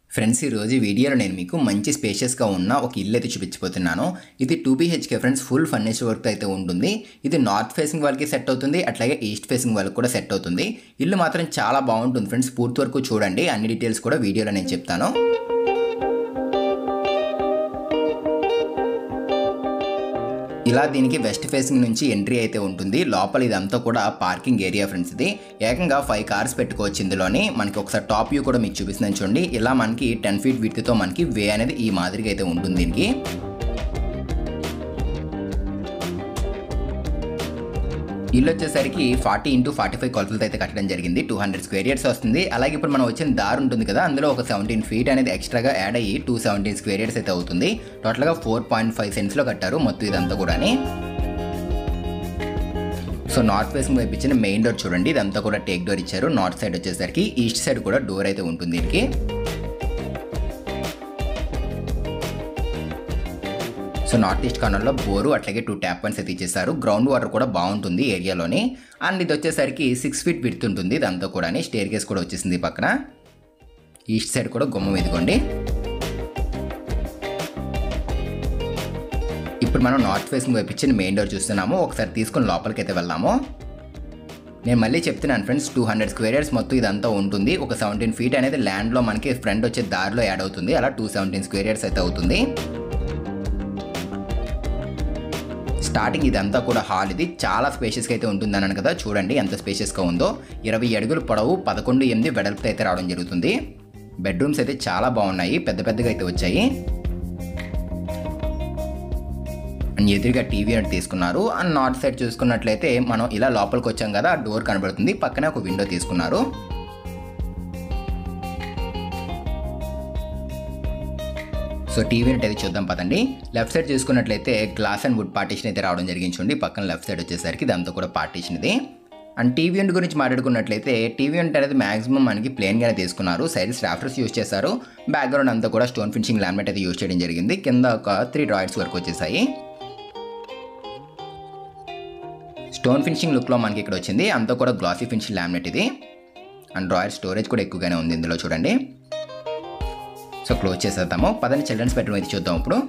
friends ఈ రోజు ఈ వీడియోలో నేను మీకు మంచి స్పేషియస్గా ఉన్న ఒక ఇల్లు అయితే చూపించబోతున్నాను ఇది two BHK friends full furniture work అయితే ఉంటుంది ఇది నార్త్ ఫేసింగ్ వాళ్ళకి సెట్ అవుతుంది అట్లాగే ఈస్ట్ ఫేసింగ్ వాళ్ళకి కూడా సెట్ అవుతుంది ఇల్లు మాత్రం చాలా బాగుంటుంది ఫ్రెండ్స్ పూర్తి వరకు చూడండి అన్ని డీటెయిల్స్ కూడా వీడియోలో నేను చెప్తాను ఇలా దీనికి వెస్ట్ ఫేసింగ్ నుంచి ఎంట్రీ అయితే ఉంటుంది లోపల ఇదంతా కూడా పార్కింగ్ ఏరియా ఫ్రెండ్స్ ఇది ఏకంగా ఫైవ్ కార్స్ పెట్టుకోవచ్చు ఇందులోని మనకి ఒకసారి టాప్ వ్యూ కూడా మీకు చూపిస్తున్నాను చూడండి ఇలా మనకి టెన్ ఫీట్ విడ్త్తో మనకి వే అనేది ఈ మాదిరిగా అయితే ఉంటుంది దీనికి ఇల్లు వచ్చేసరికి ఫార్టీ ఇంటూ ఫార్టీ ఫైవ్ కొలతలతో అయితే కట్టడం జరిగింది టూ హండ్రెడ్ స్క్వేర్ ఇయర్స్ వస్తుంది అలాగే ఇప్పుడు మనం వచ్చిన దారి ఉంటుంది కదా అందులో ఒక సెవెంటీన్ ఫీట్ అనేది ఎక్స్ట్రాగా యాడ్ అయ్యి టూ సెవెంటీన్ స్క్వేర్ ఇయర్స్ అయితే అవుతుంది టోటల్గా ఫోర్ పాయింట్ ఫైవ్ సెంట్స్లో కట్టారు మొత్తం ఇదంతా కూడా సో నార్త్ ఫేసింగ్ వైపు ఇచ్చిన మెయిన్ డోర్ చూడండి ఇదంతా కూడా టేక్ డోర్ ఇచ్చారు నార్త్ సైడ్ వచ్చేసరికి ఈస్ట్ సైడ్ కూడా డోర్ అయితే ఉంటుంది దీనికి సో నార్త్ ఈస్ట్ కార్నర్లో బోరు అట్లాగే టూ ట్యాప్ పాయింట్స్ అయితే ఇచ్చేసారు గ్రౌండ్ వాటర్ కూడా బాగుంటుంది ఏరియాలోని అండ్ ఇది వచ్చేసరికి సిక్స్ ఫీట్ విడ్త్ ఉంటుంది ఇదంతా కూడా స్టేర్ కేస్ కూడా వచ్చేసింది పక్కన ఈస్ట్ సైడ్ కూడా గుమ్మం ఇదిగోండి ఇప్పుడు మనం నార్త్ ఫేసింగ్ వైపు ఇచ్చిన మెయిన్ డోర్ చూస్తున్నాము ఒకసారి తీసుకొని లోపలికి అయితే వెళ్దాము నేను మళ్ళీ చెప్తున్నాను friends two hundred square yards మొత్తం ఇదంతా ఉంటుంది ఒక సెవెంటీన్ ఫీట్ అనేది ల్యాండ్లో మనకి ఫ్రంట్ వచ్చే దారిలో యాడ్ అవుతుంది అలా టూ సెవెంటీన్ స్క్వేర్ ఇయర్స్ అయితే అవుతుంది స్టార్టింగ్ ఇదంతా కూడా హాల్ ఇది చాలా స్పేషియస్గా అయితే ఉంటుంది అన్నాను కదా చూడండి ఎంత స్పేషియస్గా ఉందో ఇరవై అడుగులు పొడవు పదకొండు ఎనిమిది వెడల్పుతో అయితే రావడం జరుగుతుంది బెడ్రూమ్స్ అయితే చాలా బాగున్నాయి పెద్ద పెద్దగా అయితే వచ్చాయి అండ్ ఎదురుగా టీవీ అని తీసుకున్నారు అండ్ నార్త్ సైడ్ చూసుకున్నట్లయితే మనం ఇలా లోపలికి వచ్చాం కదా ఆ డోర్ కనబడుతుంది పక్కనే ఒక విండో తీసుకున్నారు సో టీవీ నెట్ అయితే చూద్దాం పదండి లెఫ్ట్ సైడ్ చూసుకున్నట్లయితే గ్లాస్ అండ్ వుడ్ పార్టీషన్ అయితే రావడం జరిగింది చూడండి పక్కన లెఫ్ట్ సైడ్ వచ్చేసరికి ఇదంతా కూడా పార్టీషన్ ఇది అండ్ టీవీ యూనిట్ గురించి మాట్లాడుకున్నట్లయితే టీవీ యూనిట్ అనేది మాక్సిమం మనకి ప్లేన్గానే తీసుకున్నారు సైడ్స్ రాఫ్టర్స్ యూస్ చేశారు బ్యాక్గ్రౌండ్ అంతా కూడా స్టోన్ ఫినిషింగ్ లామినేట్ అయితే యూస్ చేయడం జరిగింది కింద ఒక త్రీ డ్రాయిడ్స్ వరకు వచ్చేసాయి స్టోన్ ఫినిషింగ్ లుక్లో మనకి ఇక్కడ వచ్చింది అంతా కూడా గ్లాసీ ఫినిషింగ్ లామినేట్ ఇది అండ్ డ్రాయర్ స్టోరేజ్ కూడా ఎక్కువగానే ఉంది ఇందులో చూడండి సో క్లోజ్ చేసేద్దాము పదని చిల్డ్రన్స్ బెడ్రూమ్ అయితే చూద్దాం ఇప్పుడు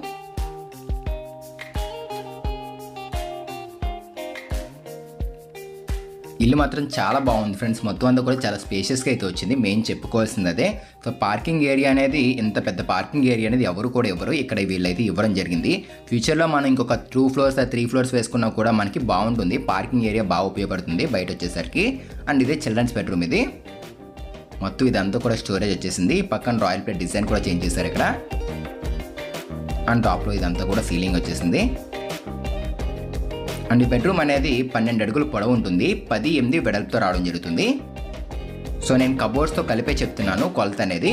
ఇల్లు మాత్రం చాలా బాగుంది ఫ్రెండ్స్ మొత్తం అంతా కూడా చాలా స్పేషియస్గా అయితే వచ్చింది మెయిన్ చెప్పుకోవాల్సింది అదే సో పార్కింగ్ ఏరియా అనేది ఇంత పెద్ద పార్కింగ్ ఏరియా అనేది ఎవరు కూడా ఎవరు ఇక్కడ వీళ్ళైతే ఇవ్వడం జరిగింది ఫ్యూచర్లో మనం ఇంకొక టూ ఫ్లోర్స్ త్రీ ఫ్లోర్స్ వేసుకున్నా కూడా మనకి బాగుంటుంది పార్కింగ్ ఏరియా బాగా ఉపయోగపడుతుంది బయట వచ్చేసరికి అండ్ ఇదే చిల్డ్రన్స్ బెడ్రూమ్ ఇది మొత్తం ఇదంతా కూడా స్టోరేజ్ వచ్చేసింది పక్కన రాయల్ ప్లేట్ డిజైన్ కూడా చేంజ్ చేశారు ఇక్కడ అండ్ టాప్లో ఇదంతా కూడా సీలింగ్ వచ్చేసింది అండ్ ఈ బెడ్రూమ్ అనేది పన్నెండు అడుగులు పొడవు ఉంటుంది పది ఎనిమిది వెడల్పుతో రావడం జరుగుతుంది సో నేను కబోర్డ్స్తో కలిపే చెప్తున్నాను కొలత అనేది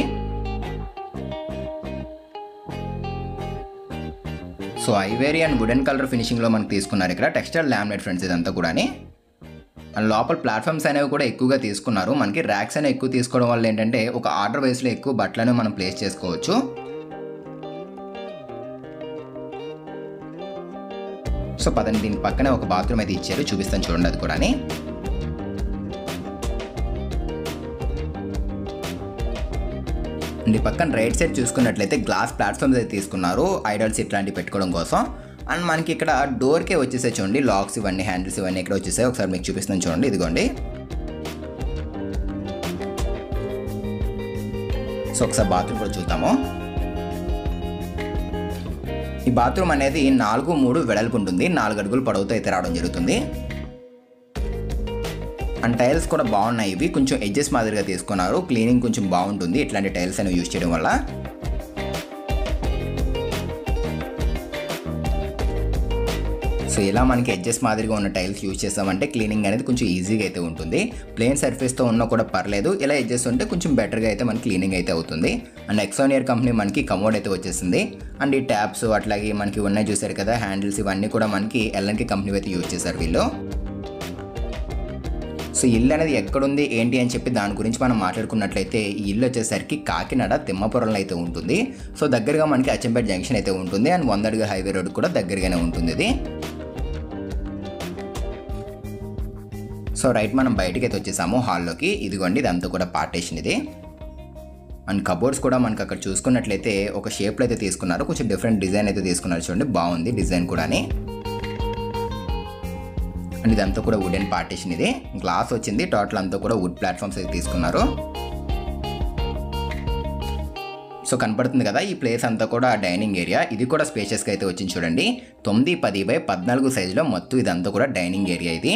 so ivory and wooden colour ఫినిషింగ్లో మనకు తీసుకున్నారు ఇక్కడ టెక్స్టైల్ లామినేట్ ఫ్రెండ్స్ ఇదంతా కూడాని అండ్ లోపల ప్లాట్ఫామ్స్ అనేవి కూడా ఎక్కువగా తీసుకున్నారు మనకి ర్యాక్స్ అనేవి ఎక్కువ తీసుకోవడం వల్ల ఏంటంటే ఒక ఆర్డర్ వైస్లో ఎక్కువ బట్టలను మనం ప్లేస్ చేసుకోవచ్చు సో పదండి దీని పక్కనే ఒక బాత్రూమ్ అయితే ఇచ్చారు చూపిస్తాను చూడండి అది కూడా అండ్ పక్కన రైట్ సైడ్ చూసుకున్నట్లయితే గ్లాస్ ప్లాట్ఫామ్స్ అయితే తీసుకున్నారు ఐడల్స్ ఇట్లాంటివి పెట్టుకోవడం కోసం అండ్ మనకి ఇక్కడ డోర్కే వచ్చేసాయి చూడండి లాక్స్ ఇవన్నీ హ్యాండిల్స్ ఇవన్నీ ఇక్కడ వచ్చేసాయి ఒకసారి మీకు చూపిస్తున్నాను చూడండి ఇదిగోండి సో ఒకసారి బాత్రూమ్ కూడా చూద్దాము ఈ బాత్రూమ్ అనేది నాలుగు మూడు వెడల్పు ఉంటుంది నాలుగు అడుగులు పొడవుతో అయితే రావడం జరుగుతుంది అండ్ టైల్స్ కూడా బాగున్నాయి ఇవి కొంచెం ఎడ్జెస్ మాదిరిగా తీసుకున్నారు క్లీనింగ్ కొంచెం బాగుంటుంది ఇట్లాంటి టైల్స్ అనేవి యూజ్ చేయడం వల్ల సో ఇలా మనకి ఎడ్జెస్ మాదిరిగా ఉన్న టైల్స్ యూజ్ చేసామంటే క్లీనింగ్ అనేది కొంచెం ఈజీగా అయితే ఉంటుంది ప్లెయిన్ సర్ఫేస్తో ఉన్నా కూడా పర్లేదు ఇలా ఎడ్జెస్ ఉంటే కొంచెం బెటర్గా అయితే మనకి క్లీనింగ్ అయితే అవుతుంది అండ్ ఎక్సోనియర్ కంపెనీ మనకి కమోడ్ అయితే వచ్చేసింది అండ్ ఈ ట్యాప్స్ అట్లాగే మనకి ఉన్నాయి చూసారు కదా హ్యాండిల్స్ ఇవన్నీ కూడా మనకి ఎల్ఎన్కి కంపెనీ అయితే యూజ్ చేశారు వీళ్ళు సో ఇల్లు అనేది ఎక్కడుంది ఏంటి అని చెప్పి దాని గురించి మనం మాట్లాడుకున్నట్లయితే ఈ ఇల్లు వచ్చేసరికి కాకినాడ తిమ్మపురంలో అయితే ఉంటుంది సో దగ్గరగా మనకి అచ్చంపేట జంక్షన్ అయితే ఉంటుంది అండ్ వందడుగు హైవే రోడ్ కూడా దగ్గరగానే ఉంటుంది ఇది సో రైట్ మనం బయటికి అయితే వచ్చేసాము హాల్లోకి ఇదిగోండి ఇదంతా కూడా పార్టేషన్ ఇది అండ్ కబోర్డ్స్ కూడా మనకి అక్కడ చూసుకున్నట్లయితే ఒక షేప్లో అయితే తీసుకున్నారు కొంచెం డిఫరెంట్ డిజైన్ అయితే తీసుకున్నారు చూడండి బాగుంది డిజైన్ కూడాని అండ్ ఇదంతా కూడా వుడెన్ పార్టీషన్ ఇది గ్లాస్ వచ్చింది టోటల్ అంతా కూడా వుడ్ ప్లాట్ఫామ్స్ అయితే తీసుకున్నారు సో కనపడుతుంది కదా ఈ ప్లేస్ అంతా కూడా డైనింగ్ ఏరియా ఇది కూడా స్పేషియస్గా అయితే వచ్చింది చూడండి తొమ్మిది పది బై పద్నాలుగు సైజులో మొత్తం ఇదంతా కూడా డైనింగ్ ఏరియా ఇది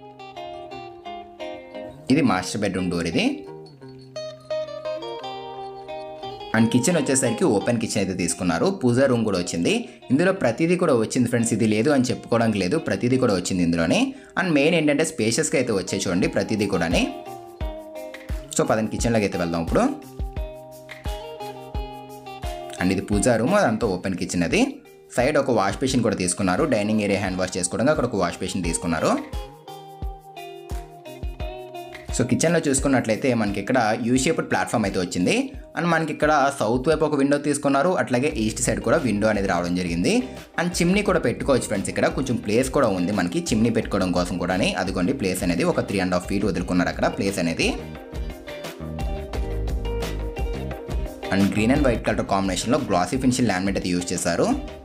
ఇది మాస్టర్ బెడ్రూమ్ డోర్ ఇది అండ్ కిచెన్ వచ్చేసరికి ఓపెన్ కిచెన్ అయితే తీసుకున్నారు పూజా రూమ్ కూడా వచ్చింది ఇందులో ప్రతిదీ కూడా వచ్చింది ఫ్రెండ్స్ ఇది లేదు అని చెప్పుకోవడానికి లేదు ప్రతిదీ కూడా వచ్చింది ఇందులోనే అండ్ మెయిన్ ఏంటంటే స్పేషియస్గా అయితే వచ్చాయి చూడండి ప్రతిదీ కూడాని సో పదండి కిచెన్లోకి అయితే వెళ్దాం ఇప్పుడు అండ్ ఇది పూజా రూమ్ అదంతా ఓపెన్ కిచెన్ అది సైడ్ ఒక వాష్ బేసిన్ కూడా తీసుకున్నారు డైనింగ్ ఏరియా హ్యాండ్ వాష్ చేసుకోవడానికి అక్కడ ఒక వాష్ బేసిన్ తీసుకున్నారు సో కిచెన్లో చూసుకున్నట్లయితే మనకి ఇక్కడ యూ షేప్డ్ ప్లాట్ఫామ్ అయితే వచ్చింది అండ్ మనకి ఇక్కడ సౌత్ వైపు ఒక విండో తీసుకున్నారు అట్లాగే ఈస్ట్ సైడ్ కూడా విండో అనేది రావడం జరిగింది అండ్ చిమ్నీ కూడా పెట్టుకోవచ్చు ఫ్రెండ్స్ ఇక్కడ కొంచెం ప్లేస్ కూడా ఉంది మనకి చిమ్నీ పెట్టుకోవడం కోసం కూడా అదిగోండి ప్లేస్ అనేది ఒక త్రీ అండ్ హాఫ్ ఫీట్ వదులుకున్నారు అక్కడ ప్లేస్ అనేది and green and white colour కాంబినేషన్లో గ్లాసీ ఫినిషింగ్ ల్యామినేట్ అయితే యూజ్ చేశారు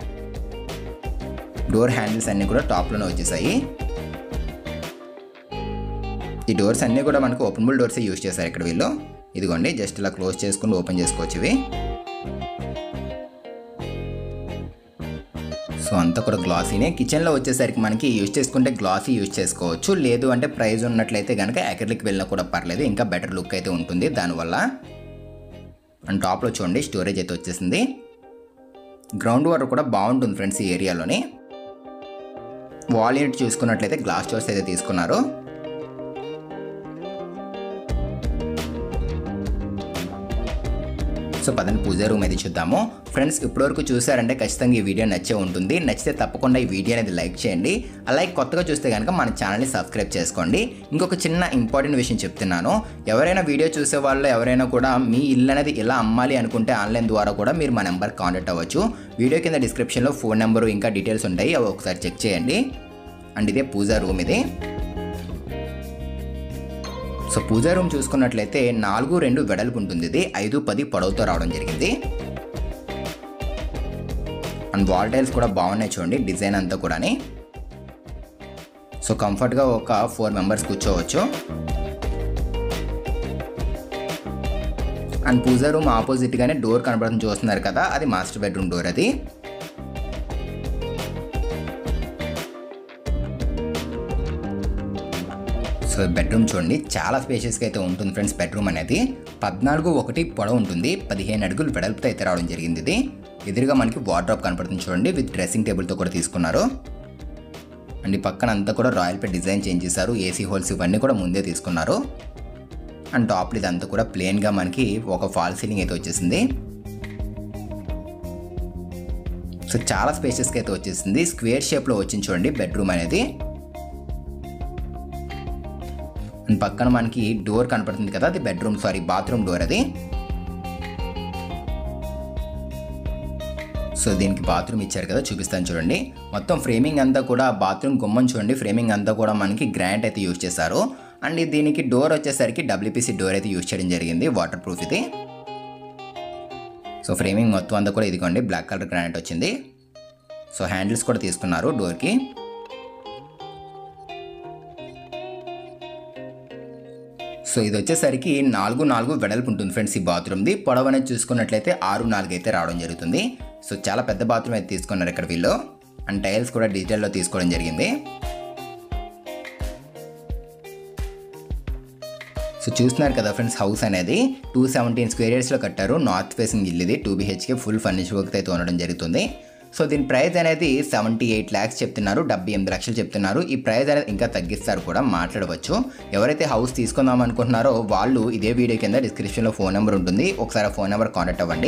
డోర్ హ్యాండిల్స్ అన్నీ కూడా టాప్లోనే వచ్చేసాయి ఈ డోర్స్ అన్నీ కూడా మనకు ఓపెనబుల్ డోర్స్ యూజ్ చేశారు ఇక్కడ వీళ్ళు ఇదిగోండి జస్ట్ ఇలా క్లోజ్ చేసుకుని ఓపెన్ చేసుకోవచ్చు ఇవి సో అంతా కూడా గ్లాసీనే కిచెన్లో వచ్చేసరికి మనకి యూజ్ చేసుకుంటే గ్లాసీ యూజ్ చేసుకోవచ్చు లేదు అంటే ప్రైస్ ఉన్నట్లయితే కనుక అక్రిలిక్ వెళ్ళినా కూడా పర్లేదు ఇంకా బెటర్ లుక్ అయితే ఉంటుంది దానివల్ల అండ్ టాప్లో చూడండి స్టోరేజ్ అయితే వచ్చేసింది గ్రౌండ్ వాటర్ కూడా బాగుంటుంది ఫ్రెండ్స్ ఈ ఏరియాలోని వాల్ యూనిట్ చూసుకున్నట్లయితే గ్లాస్ డోర్స్ అయితే తీసుకున్నారు సో పదని పూజ రూమ్ అయితే చూద్దాము ఫ్రెండ్స్ ఇప్పటివరకు చూసారంటే ఖచ్చితంగా ఈ వీడియో నచ్చే ఉంటుంది నచ్చితే తప్పకుండా ఈ వీడియో అనేది లైక్ చేయండి అలాగే కొత్తగా చూస్తే కనుక మన ఛానల్ని సబ్స్క్రైబ్ చేసుకోండి ఇంకొక చిన్న ఇంపార్టెంట్ విషయం చెప్తున్నాను ఎవరైనా వీడియో చూసే వాళ్ళు ఎవరైనా కూడా మీ ఇల్లు అనేది ఇలా అమ్మాలి అనుకుంటే ఆన్లైన్ ద్వారా కూడా మీరు మా నెంబర్ కాంటాక్ట్ అవ్వచ్చు వీడియో కింద డిస్క్రిప్షన్లో ఫోన్ నెంబరు ఇంకా డీటెయిల్స్ ఉంటాయి అవి ఒకసారి చెక్ చేయండి అండ్ ఇదే పూజా రూమ్ ఇది సో పూజా రూమ్ చూసుకున్నట్లయితే నాలుగు రెండు వెడల్పు ఉంటుంది ఇది ఐదు పది పొడవుతో రావడం జరిగింది అండ్ వాల్ టైల్స్ కూడా బాగున్నాయి చూడండి డిజైన్ అంతా కూడాని సో కంఫర్ట్గా ఒక ఫోర్ మెంబర్స్ కూర్చోవచ్చు అండ్ పూజా రూమ్ ఆపోజిట్గానే డోర్ కనబడుతుంది చూస్తున్నారు కదా అది మాస్టర్ బెడ్రూమ్ డోర్ అది సో బెడ్రూమ్ చూడండి చాలా స్పేషియస్గా అయితే ఉంటుంది ఫ్రెండ్స్ బెడ్రూమ్ అనేది పద్నాలుగు ఒకటి పొడవు ఉంటుంది పదిహేను అడుగులు వెడల్పుతో అయితే రావడం జరిగింది ఇది ఎదురుగా మనకి వార్డ్రాప్ కనపడుతుంది చూడండి విత్ డ్రెస్సింగ్ టేబుల్తో కూడా తీసుకున్నారు అండ్ ఈ పక్కన అంతా కూడా రాయల్ పెట్ డిజైన్ చేంజ్ చేశారు ఏసీ హోల్స్ ఇవన్నీ కూడా ముందే తీసుకున్నారు అండ్ టాప్లో ఇదంతా కూడా ప్లెయిన్గా మనకి ఒక ఫాల్ సీలింగ్ అయితే వచ్చేసింది సో చాలా స్పేషియస్గా అయితే వచ్చేసింది స్క్వేర్ షేప్లో వచ్చింది చూడండి బెడ్రూమ్ అనేది అండ్ పక్కన మనకి డోర్ కనపడుతుంది కదా అది బెడ్రూమ్ సారీ బాత్రూమ్ డోర్ అది సో దీనికి బాత్రూమ్ ఇచ్చారు కదా చూపిస్తాను చూడండి మొత్తం ఫ్రేమింగ్ అంతా కూడా బాత్రూమ్ గుమ్మం చూడండి ఫ్రేమింగ్ అంతా కూడా మనకి గ్రాండ్ అయితే యూజ్ చేశారు అండ్ దీనికి డోర్ వచ్చేసరికి డబ్ల్యూపీసీ డోర్ అయితే యూజ్ చేయడం జరిగింది వాటర్ ప్రూఫ్ ఇది సో ఫ్రేమింగ్ మొత్తం అంతా కూడా ఇదిగోండి బ్లాక్ కలర్ గ్రానైట్ వచ్చింది సో హ్యాండిల్స్ కూడా తీసుకున్నారు డోర్కి సో ఇది వచ్చేసరికి నాలుగు నాలుగు వెడల్పు ఉంటుంది ఫ్రెండ్స్ ఈ బాత్రూమ్ది పొడవు అనేది చూసుకున్నట్లయితే ఆరు నాలుగు అయితే రావడం జరుగుతుంది సో చాలా పెద్ద బాత్రూమ్ అయితే తీసుకున్నారు ఇక్కడ వీళ్ళు అండ్ టైల్స్ కూడా డిజిటల్లో తీసుకోవడం జరిగింది సో చూస్తున్నారు కదా ఫ్రెండ్స్ హౌస్ అనేది టూ సెవెంటీన్ స్క్వేర్ ఇయర్స్లో కట్టారు నార్త్ ఫేసింగ్ ఇల్లు ఇది two BHK full furniture work అయితే ఉండడం జరుగుతుంది సో దీని ప్రైస్ అనేది సెవెంటీ ఎయిట్ ల్యాక్స్ చెప్తున్నారు డెబ్బై ఎనిమిది లక్షలు చెప్తున్నారు ఈ ప్రైస్ అనేది ఇంకా తగ్గిస్తారు కూడా మాట్లాడవచ్చు ఎవరైతే హౌస్ తీసుకుందాం అనుకుంటున్నారో వాళ్ళు ఇదే వీడియో కింద డిస్క్రిప్షన్లో ఫోన్ నెంబర్ ఉంటుంది ఒకసారి ఆ ఫోన్ నెంబర్ కాంటాక్ట్ అవ్వండి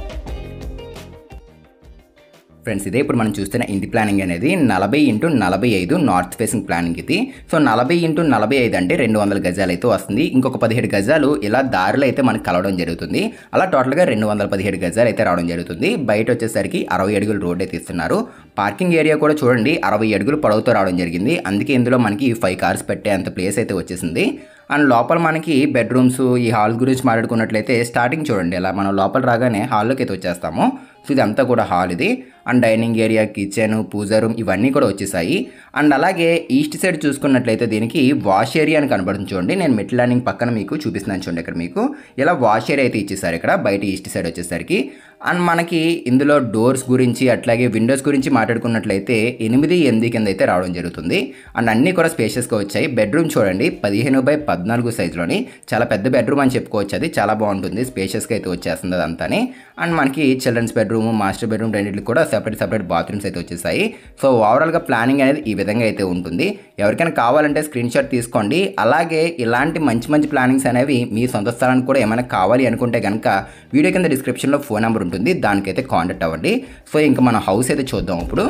ఫ్రెండ్స్ ఇదే ఇప్పుడు మనం చూస్తున్న ఇంటి ప్లానింగ్ అనేది నలభై ఇంటూ నలభై ఐదు నార్త్ ఫేసింగ్ ప్లానింగ్ ఇది సో నలభై ఇంటూ నలభై ఐదు అంటే రెండు వందల గజాలు అయితే వస్తుంది ఇంకొక పదిహేడు గజాలు ఇలా దారిలో అయితే మనకు కలవడం జరుగుతుంది అలా టోటల్గా రెండు వందల పదిహేడు గజాలు అయితే రావడం జరుగుతుంది బయట వచ్చేసరికి అరవై అడుగులు రోడ్ అయితే ఇస్తున్నారు పార్కింగ్ ఏరియా కూడా చూడండి అరవై అడుగులు పొడవుతో రావడం జరిగింది అందుకే ఇందులో మనకి ఫైవ్ కార్స్ పెట్టే అంత ప్లేస్ అయితే వచ్చేసింది అండ్ లోపల మనకి బెడ్రూమ్స్ ఈ హాల్ గురించి మాట్లాడుకున్నట్లయితే స్టార్టింగ్ చూడండి ఇలా మనం లోపల రాగానే హాల్లోకి అయితే వచ్చేస్తాము సో ఇదంతా కూడా హాల్ ఇది and dining area kitchen puja room ఇవన్నీ కూడా వచ్చేసాయి అండ్ అలాగే ఈస్ట్ సైడ్ చూసుకున్నట్లయితే దీనికి వాష్ ఏరియా అని కనబడుతుంది చూడండి నేను మిడ్ ల్యాండింగ్ పక్కన మీకు చూపిస్తున్నాను చూడండి ఇక్కడ మీకు ఇలా వాష్ ఏరియా అయితే ఇచ్చేసారు ఇక్కడ బయట ఈస్ట్ సైడ్ వచ్చేసరికి అండ్ మనకి ఇందులో డోర్స్ గురించి అట్లాగే విండోస్ గురించి మాట్లాడుకున్నట్లయితే ఎనిమిది ఎనిమిది కింద అయితే రావడం జరుగుతుంది అండ్ అన్నీ కూడా స్పేషియస్గా వచ్చాయి బెడ్రూమ్ చూడండి పదిహేను బై పద్నాలుగు సైజులోని చాలా పెద్ద బెడ్రూమ్ అని చెప్పుకోవచ్చు అది చాలా బాగుంటుంది స్పేషియస్గా అయితే వచ్చేస్తుంది అదంతాని అండ్ మనకి చిల్డ్రన్స్ బెడ్రూమ్ మాస్టర్ బెడ్రూమ్ రెండింటికి కూడా సెపరేట్ సెపరేట్ బాత్రూమ్స్ అయితే వచ్చేసాయి సో ఓవరాల్గా ప్లానింగ్ అనేది ఈ విధంగా అయితే ఉంటుంది ఎవరికైనా కావాలంటే స్క్రీన్ షాట్ తీసుకోండి అలాగే ఇలాంటి మంచి మంచి ప్లానింగ్స్ అనేవి మీ సొంత స్థలానికి కూడా ఏమైనా కావాలి అనుకుంటే కనుక వీడియో కింద డిస్క్రిప్షన్లో ఫోన్ నెంబర్ ఉంటుంది దానికైతే కాంటాక్ట్ అవ్వండి సో ఇంకా మన హౌస్ అయితే చూద్దాం ఇప్పుడు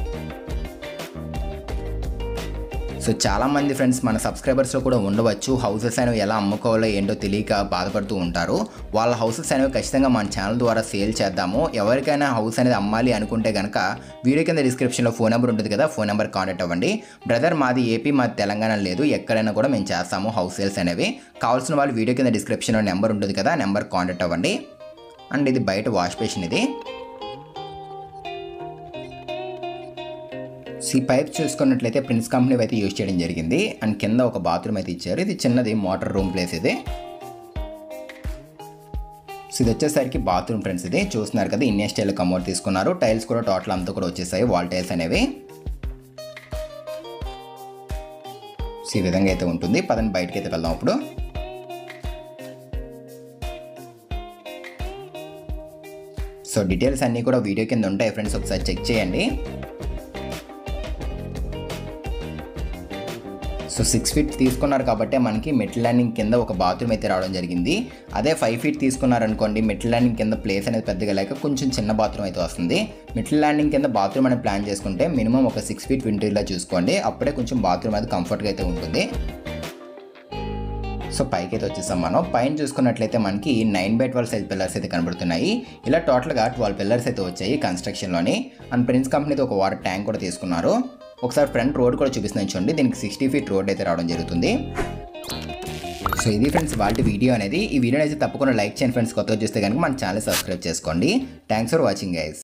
సో చాలామంది ఫ్రెండ్స్ మన సబ్స్క్రైబర్స్లో కూడా ఉండవచ్చు హౌసెస్ అనేవి ఎలా అమ్ముకోవాలో ఏంటో తెలియక బాధపడుతూ ఉంటారు వాళ్ళ హౌసెస్ అనేవి ఖచ్చితంగా మన ఛానల్ ద్వారా సేల్ చేద్దాము ఎవరికైనా హౌస్ అనేది అమ్మాలి అనుకుంటే కనుక వీడియో కింద డిస్క్రిప్షన్లో ఫోన్ నెంబర్ ఉంటుంది కదా ఫోన్ నెంబర్ కాంటాక్ట్ అవ్వండి బ్రదర్ మాది ఏపీ మాది తెలంగాణ లేదు ఎక్కడైనా కూడా మేము చేస్తాము హౌస్ సేల్స్ అనేవి కావాల్సిన వాళ్ళు వీడియో కింద డిస్క్రిప్షన్లో నెంబర్ ఉంటుంది కదా నెంబర్ కాంటాక్ట్ అవ్వండి అండ్ ఇది బయట వాష్ బేసిన్ ఇది ఈ పైప్ చూసుకున్నట్లయితే ప్రిన్స్ కంపెనీ అయితే యూజ్ చేయడం జరిగింది అండ్ కింద ఒక బాత్రూమ్ అయితే ఇచ్చారు ఇది చిన్నది మోటార్ రూమ్ ప్లేస్ ఇది సో ఇది వచ్చేసరికి బాత్రూమ్ ఫ్రెండ్స్ ఇది చూస్తున్నారు కదా ఇండియన్ స్టైల్ కమోడ్ తీసుకున్నారు టైల్స్ కూడా టోటల్ అంతా కూడా వచ్చేసాయి వాల్ టైల్స్ అనేవి సో ఈ విధంగా అయితే ఉంటుంది పదండి బయటకి అయితే వెళ్దాం ఇప్పుడు సో డీటెయిల్స్ అన్నీ కూడా వీడియో కింద ఉంటాయి ఫ్రెండ్స్ ఒకసారి చెక్ చేయండి సో సిక్స్ ఫీట్ తీసుకున్నారు కాబట్టి మనకి మెట్ల ల్యాండింగ్ కింద ఒక బాత్రూమ్ అయితే రావడం జరిగింది అదే ఫైవ్ ఫీట్ తీసుకున్నారనుకోండి మెట్ల ల్యాండింగ్ కింద ప్లేస్ అనేది పెద్దగా లేక కొంచెం చిన్న బాత్రూమ్ అయితే వస్తుంది మెట్ల ల్యాండింగ్ కింద బాత్రూమ్ అనేది ప్లాన్ చేసుకుంటే మినిమం ఒక సిక్స్ ఫీట్ వింటర్లో చూసుకోండి అప్పుడే కొంచెం బాత్రూమ్ అనేది కంఫర్ట్గా అయితే ఉంటుంది సో పైకి అయితే వచ్చేసాం మనం పైన చూసుకున్నట్లయితే మనకి nine by twelve size pillars అయితే కనబడుతున్నాయి ఇలా టోటల్గా ట్వెల్వ్ పిల్లర్స్ అయితే వచ్చాయి కన్స్ట్రక్షన్లోని అండ్ ప్రిన్స్ కంపెనీతో ఒక వాటర్ ట్యాంక్ కూడా తీసుకున్నారు ఒకసారి ఫ్రంట్ రోడ్ కూడా చూపిస్తున్నాను చూడండి దీనికి సిక్స్టీ ఫీట్ రోడ్ అయితే రావడం జరుగుతుంది సో ఇది ఫ్రెండ్స్ వాళ్ళ వీడియో అనేది ఈ వీడియో అయితే తప్పకుండా లైక్ చేయండి ఫ్రెండ్స్ కొత్తగా చూస్తే కనుక మన ఛానల్ సబ్స్క్రైబ్ చేసుకోండి థ్యాంక్స్ ఫర్ వాచింగ్ గైస్